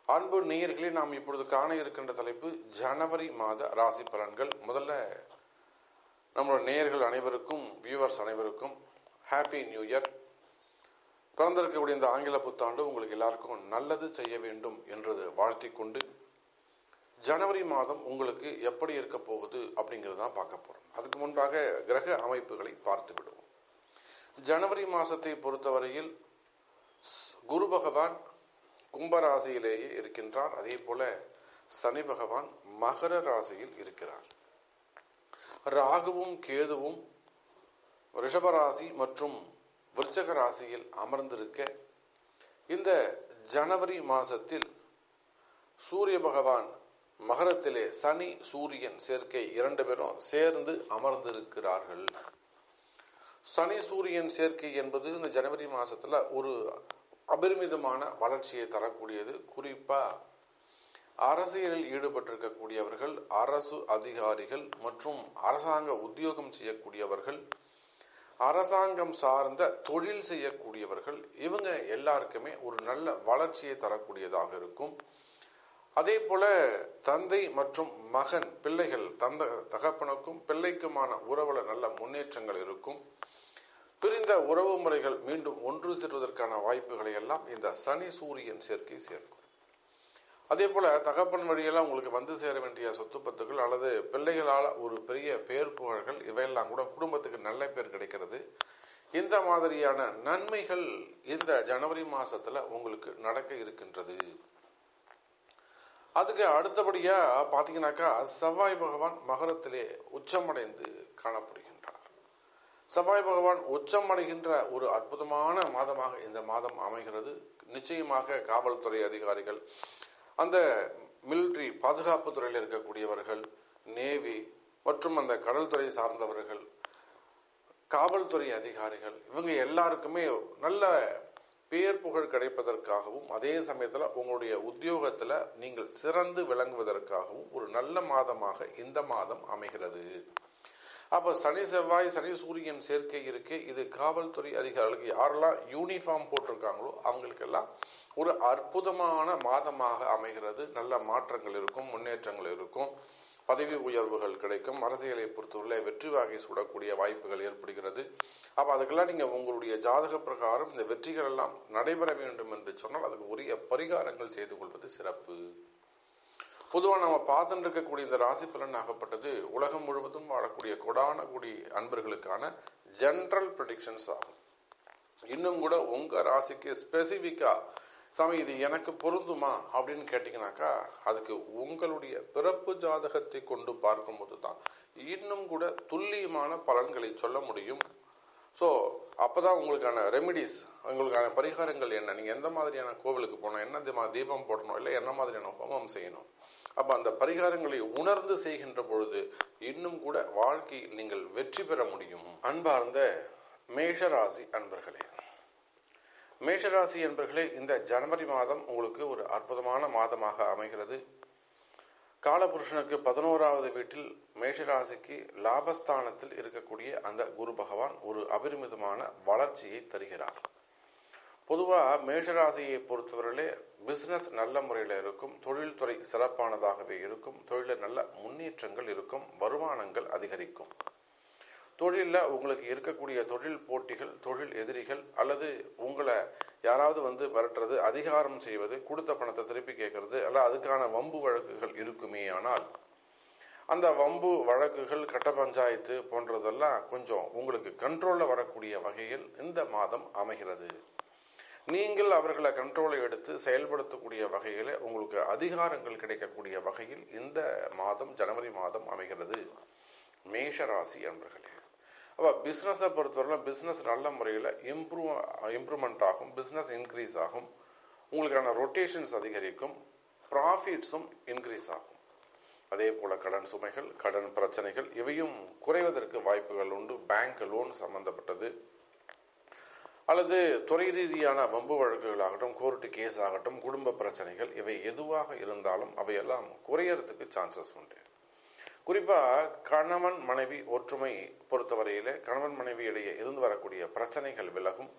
அன்பு நேயர்களே நாம் இப்பொழுது காண இருக்கின்ற தலைப்பு ஜனவரி மாத ராசி பலன்கள் முதல்ல நம்மளோட நேயர்கள் அனைவருக்கும் வியூவர்ஸ் அனைவருக்கும் ஹாப்பி நியூ இயர் பிறந்திருக்கக்கூடிய இந்த ஆங்கில புத்தாண்டு உங்களுக்கு எல்லாருக்கும் நல்லது செய்ய வேண்டும் என்றது வாழ்த்திக் கொண்டு ஜனவரி மாதம் உங்களுக்கு எப்படி இருக்க போகுது அப்படிங்கிறது தான் பார்க்க போறோம் அதுக்கு முன்பாக கிரக அமைப்புகளை பார்த்து விடுவோம் ஜனவரி மாசத்தை பொறுத்தவரையில் குரு பகவான் கும்பராசியிலேயே இருக்கின்றார் அதே போல சனி பகவான் மகர ராசியில் இருக்கிறார் ராகுவும் கேதுவும் ரிஷபராசி மற்றும் விருச்சக ராசியில் அமர்ந்திருக்க இந்த ஜனவரி மாசத்தில் சூரிய பகவான் மகரத்திலே சனி சூரியன் சேர்க்கை இரண்டு பேரும் சேர்ந்து அமர்ந்திருக்கிறார்கள் சனி சூரியன் சேர்க்கை என்பது இந்த ஜனவரி மாசத்துல ஒரு அபரிமிதமான வளர்ச்சியை தரக்கூடியது குறிப்பா அரசியலில் ஈடுபட்டிருக்கக்கூடியவர்கள் அரசு அதிகாரிகள் மற்றும் அரசாங்க உத்தியோகம் செய்யக்கூடியவர்கள் அரசாங்கம் சார்ந்த தொழில் செய்யக்கூடியவர்கள் இவங்க எல்லாருக்குமே ஒரு நல்ல வளர்ச்சியை தரக்கூடியதாக இருக்கும் அதே போல தந்தை மற்றும் மகன் பிள்ளைகள் தந்த தகப்பனுக்கும் பிள்ளைக்குமான உறவுல நல்ல முன்னேற்றங்கள் இருக்கும் பிரிந்த உறவு முறைகள் மீண்டும் ஒன்று சேர்வதற்கான வாய்ப்புகளை எல்லாம் இந்த சனி சூரியன் சேர்க்கை சேர்க்கும் அதே போல தகப்பன் வழியெல்லாம் உங்களுக்கு வந்து சேர வேண்டிய சொத்து பத்துகள் அல்லது பிள்ளைகளால் ஒரு பெரிய பேர் புகழ்கள் இவையெல்லாம் கூட குடும்பத்துக்கு நல்ல பேர் கிடைக்கிறது இந்த மாதிரியான நன்மைகள் இந்த ஜனவரி மாசத்துல உங்களுக்கு நடக்க இருக்கின்றது அதுக்கு அடுத்தபடியா பாத்தீங்கன்னாக்கா செவ்வாய் பகவான் மகரத்திலே உச்சமடைந்து காணப்படுகின்றார் செவ்வாய் பகவான் உச்சமடைகின்ற ஒரு அற்புதமான மாதமாக இந்த மாதம் அமைகிறது நிச்சயமாக காவல்துறை அதிகாரிகள் அந்த மிலிட்ரி பாதுகாப்பு துறையில் இருக்கக்கூடியவர்கள் நேவி மற்றும் அந்த கடல் துறை சார்ந்தவர்கள் காவல்துறை அதிகாரிகள் இவங்க எல்லாருக்குமே நல்ல பேர் புகழ் கிடைப்பதற்காகவும் அதே சமயத்தில் உங்களுடைய உத்தியோகத்தில் நீங்கள் சிறந்து விளங்குவதற்காகவும் ஒரு நல்ல மாதமாக இந்த மாதம் அமைகிறது அப்ப சனி செவ்வாய் சனி சூரியன் சேர்க்கை இருக்கு இது காவல்துறை அதிகாரிகளுக்கு யாரெல்லாம் யூனிஃபார்ம் போட்டிருக்காங்களோ அவங்களுக்கெல்லாம் ஒரு அற்புதமான மாதமாக அமைகிறது நல்ல மாற்றங்கள் இருக்கும் முன்னேற்றங்கள் இருக்கும் பதவி உயர்வுகள் கிடைக்கும் அரசியலை பொறுத்தவரை வெற்றி வாகை சூடக்கூடிய வாய்ப்புகள் ஏற்படுகிறது அப்ப அதுக்கெல்லாம் நீங்க உங்களுடைய ஜாதக பிரகாரம் இந்த வெற்றிகள் எல்லாம் நடைபெற வேண்டும் என்று சொன்னால் அதுக்கு உரிய பரிகாரங்கள் செய்து கொள்வது சிறப்பு பொதுவாக நம்ம பார்த்துட்டு இருக்கக்கூடிய இந்த ராசி பலன் ஆகப்பட்டது உலகம் முழுவதும் வாழக்கூடிய கொடான கூடி அன்பர்களுக்கான ஜென்ரல் ப்ரடிக்ஷன்ஸ் ஆகும் இன்னும் கூட உங்க ராசிக்கு ஸ்பெசிபிக்கா சாமி இது எனக்கு பொருந்துமா அப்படின்னு கேட்டீங்கன்னாக்கா அதுக்கு உங்களுடைய பிறப்பு ஜாதகத்தை கொண்டு பார்க்கும்போது தான் இன்னும் கூட துல்லியமான பலன்களை சொல்ல முடியும் ஸோ அப்பதான் உங்களுக்கான ரெமிடிஸ் உங்களுக்கான பரிகாரங்கள் என்ன நீங்க எந்த மாதிரியான கோவிலுக்கு போகணும் என்ன தீபம் போடணும் இல்லை என்ன மாதிரியான ஹோமம் செய்யணும் அப்ப அந்த பரிகாரங்களை உணர்ந்து செய்கின்ற பொழுது இன்னும் கூட வாழ்க்கையில் நீங்கள் வெற்றி பெற முடியும் அன்பார்ந்த மேஷராசி அன்பர்களே மேஷராசி என்பர்களே இந்த ஜனவரி மாதம் உங்களுக்கு ஒரு அற்புதமான மாதமாக அமைகிறது காலபுருஷனுக்கு பதினோராவது வீட்டில் மேஷராசிக்கு லாபஸ்தானத்தில் இருக்கக்கூடிய அந்த குரு பகவான் ஒரு அபரிமிதமான வளர்ச்சியை தருகிறார் பொதுவா மேஷராசியை பொறுத்தவரையிலே பிசினஸ் நல்ல முறையில் இருக்கும் தொழில்துறை சிறப்பானதாகவே இருக்கும் தொழிலில் நல்ல முன்னேற்றங்கள் இருக்கும் வருமானங்கள் அதிகரிக்கும் தொழிலில் உங்களுக்கு இருக்கக்கூடிய தொழில் போட்டிகள் தொழில் எதிரிகள் அல்லது உங்களை யாராவது வந்து மிரட்டுறது அதிகாரம் செய்வது கொடுத்த பணத்தை திருப்பி கேட்கறது அல்ல அதுக்கான வம்பு வழக்குகள் இருக்குமே ஆனால் அந்த வம்பு வழக்குகள் கட்ட பஞ்சாயத்து போன்றதெல்லாம் கொஞ்சம் உங்களுக்கு கண்ட்ரோல்ல வரக்கூடிய வகையில் இந்த மாதம் அமைகிறது நீங்கள் அவர்களை கண்ட்ரோலை எடுத்து செயல்படுத்தக்கூடிய வகையில் உங்களுக்கு அதிகாரங்கள் கிடைக்கக்கூடிய வகையில் இந்த மாதம் ஜனவரி மாதம் அமைகிறது மேஷ ராசி அன்பர்களே அப்போ பிஸ்னஸை பொறுத்தவரை பிஸ்னஸ் நல்ல முறையில் இம்ப்ரூவ் இம்ப்ரூவ்மெண்ட் ஆகும் பிஸ்னஸ் இன்க்ரீஸ் ஆகும் உங்களுக்கான ரொட்டேஷன்ஸ் அதிகரிக்கும் ப்ராஃபிட்ஸும் இன்க்ரீஸ் ஆகும் அதே போல கடன் சுமைகள் கடன் பிரச்சனைகள் இவையும் குறைவதற்கு வாய்ப்புகள் உண்டு பேங்க் லோன் சம்பந்தப்பட்டது அல்லது துறை ரீதியான வம்பு வழக்குகள் ஆகட்டும் கோர்ட்டு கேஸ் ஆகட்டும் குடும்ப பிரச்சனைகள் இவை எதுவாக இருந்தாலும் அவையெல்லாம் குறையறதுக்கு சான்சஸ் உண்டு குறிப்பா கணவன் மனைவி ஒற்றுமை பொறுத்தவரையில கணவன் மனைவி இடையே இருந்து வரக்கூடிய பிரச்சனைகள் விலகும்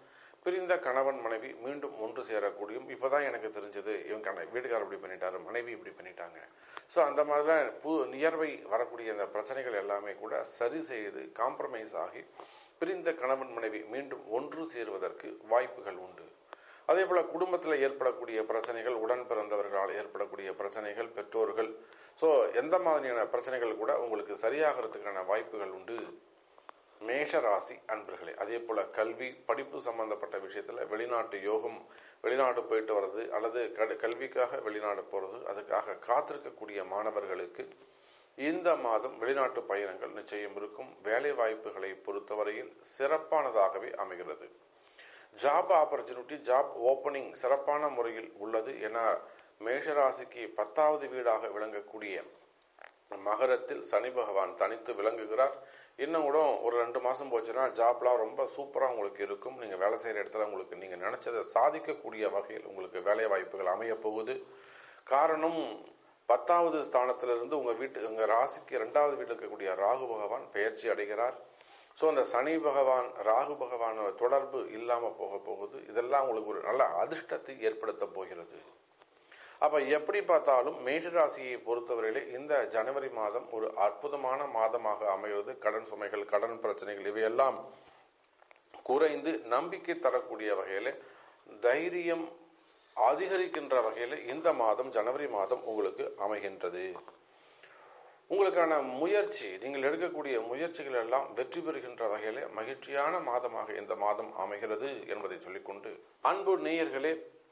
பிரிந்த கணவன் மனைவி மீண்டும் ஒன்று சேரக்கூடியும் இப்பதான் எனக்கு தெரிஞ்சது இவன் கண வீட்டுக்காரர் இப்படி பண்ணிட்டாரு மனைவி இப்படி பண்ணிட்டாங்க ஸோ அந்த மாதிரிலாம் புது நியர்வை வரக்கூடிய அந்த பிரச்சனைகள் எல்லாமே கூட சரி செய்து காம்ப்ரமைஸ் ஆகி பிரிந்த கணவன் மனைவி மீண்டும் ஒன்று சேருவதற்கு வாய்ப்புகள் உண்டு அதே போல குடும்பத்தில் ஏற்படக்கூடிய பிரச்சனைகள் உடன் பிறந்தவர்களால் ஏற்படக்கூடிய பிரச்சனைகள் பெற்றோர்கள் ஸோ எந்த மாதிரியான பிரச்சனைகள் கூட உங்களுக்கு சரியாகிறதுக்கான வாய்ப்புகள் உண்டு மேஷ ராசி அன்பர்களே அதே போல கல்வி படிப்பு சம்பந்தப்பட்ட விஷயத்துல வெளிநாட்டு யோகம் வெளிநாடு போயிட்டு வர்றது அல்லது க- கல்விக்காக வெளிநாடு போறது அதுக்காக காத்திருக்கக்கூடிய மாணவர்களுக்கு இந்த மாதம் வெளிநாட்டு பயணங்கள் நிச்சயம் இருக்கும் வேலை வாய்ப்புகளை பொறுத்தவரையில் சிறப்பானதாகவே அமைகிறது ஜாப் ஆப்பர்ச்சுனிட்டி ஜாப் ஓப்பனிங் சிறப்பான முறையில் உள்ளது என மேஷராசிக்கு பத்தாவது வீடாக விளங்கக்கூடிய மகரத்தில் சனி பகவான் தனித்து விளங்குகிறார் இன்னும் கூட ஒரு ரெண்டு மாசம் போச்சுன்னா ஜாப்லாம் ரொம்ப சூப்பரா உங்களுக்கு இருக்கும் நீங்க வேலை செய்யற இடத்துல உங்களுக்கு நீங்க நினைச்சதை சாதிக்கக்கூடிய வகையில் உங்களுக்கு வேலை வாய்ப்புகள் அமைய போகுது காரணம் பத்தாவது ஸ்தானத்திலிருந்து உங்க வீட்டு உங்க ராசிக்கு இரண்டாவது வீட்டில் இருக்கக்கூடிய ராகு பகவான் பெயர்ச்சி அடைகிறார் ஸோ அந்த சனி பகவான் ராகு பகவானோட தொடர்பு இல்லாம போக போகுது இதெல்லாம் உங்களுக்கு ஒரு நல்ல அதிர்ஷ்டத்தை ஏற்படுத்த போகிறது அப்ப எப்படி பார்த்தாலும் மேஷராசியை பொறுத்தவரையிலே இந்த ஜனவரி மாதம் ஒரு அற்புதமான மாதமாக அமைகிறது கடன் சுமைகள் கடன் பிரச்சனைகள் இவையெல்லாம் குறைந்து நம்பிக்கை தரக்கூடிய வகையில தைரியம் அதிகரிக்கின்ற வகையில இந்த மாதம் ஜனவரி மாதம் உங்களுக்கு அமைகின்றது உங்களுக்கான முயற்சி நீங்கள் எடுக்கக்கூடிய முயற்சிகள் எல்லாம் வெற்றி பெறுகின்ற வகையிலே மகிழ்ச்சியான மாதமாக இந்த மாதம் அமைகிறது என்பதை சொல்லிக்கொண்டு அன்பு நேயர்களே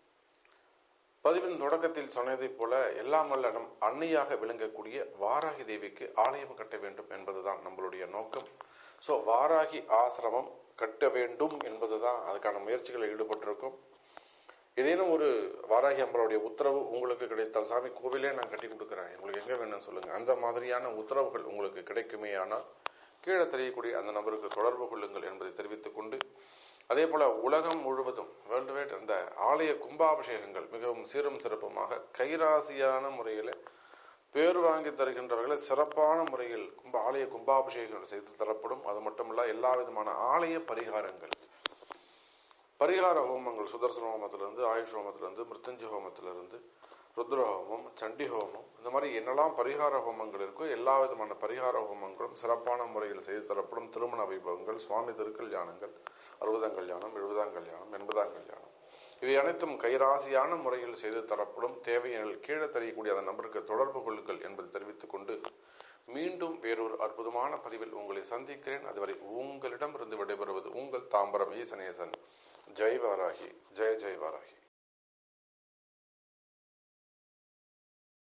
பதிவின் தொடக்கத்தில் சொன்னதைப் போல எல்லாம் வல்ல நம் அன்னையாக விளங்கக்கூடிய வாராகி தேவிக்கு ஆலயம் கட்ட வேண்டும் என்பதுதான் நம்மளுடைய நோக்கம் ஸோ வாராகி ஆசிரமம் கட்ட வேண்டும் என்பதுதான் அதுக்கான முயற்சிகளில் ஈடுபட்டிருக்கோம் ஏதேனும் ஒரு வாராகி அம்பளுடைய உத்தரவு உங்களுக்கு கிடைத்தால் சாமி கோவிலே நான் கட்டி கொடுக்குறேன் உங்களுக்கு எங்க வேணும்னு சொல்லுங்க அந்த மாதிரியான உத்தரவுகள் உங்களுக்கு கிடைக்குமே ஆனால் கீழே தெரியக்கூடிய அந்த நபருக்கு தொடர்பு கொள்ளுங்கள் என்பதை தெரிவித்துக் கொண்டு அதே போல உலகம் முழுவதும் வேர்ல்டு வைட் அந்த ஆலய கும்பாபிஷேகங்கள் மிகவும் சீரும் சிறப்புமாக கைராசியான முறையில் பேர் வாங்கி தருகின்றவர்களை சிறப்பான முறையில் கும்ப ஆலய கும்பாபிஷேகங்கள் செய்து தரப்படும் அது மட்டுமல்ல எல்லா விதமான ஆலய பரிகாரங்கள் பரிகார ஹோமங்கள் சுதர்சன ஹோமத்திலிருந்து ஆயுஷ் ஹோமத்திலிருந்து மிருத்யுஞ்சய ஹோமத்திலிருந்து ருத்ர ஹோமம் சண்டி ஹோமம் இந்த மாதிரி என்னெல்லாம் பரிகார ஹோமங்கள் இருக்கோ எல்லா விதமான பரிகார ஹோமங்களும் சிறப்பான முறையில் செய்து தரப்படும் திருமண வைபவங்கள் சுவாமி திருக்கல்யாணங்கள் அறுபதாம் கல்யாணம் எழுபதாம் கல்யாணம் எண்பதாம் கல்யாணம் இவை அனைத்தும் கைராசியான முறையில் செய்து தரப்படும் தேவையெனில் கீழே தெரியக்கூடிய அந்த நபருக்கு தொடர்பு கொள்ளுங்கள் என்பதை தெரிவித்துக் கொண்டு மீண்டும் வேறொரு அற்புதமான பதிவில் உங்களை சந்திக்கிறேன் அதுவரை உங்களிடமிருந்து விடைபெறுவது உங்கள் தாம்பரம் ஈசனேசன் ஜெய் வாராகி ஜெய ஜெய் வாராகி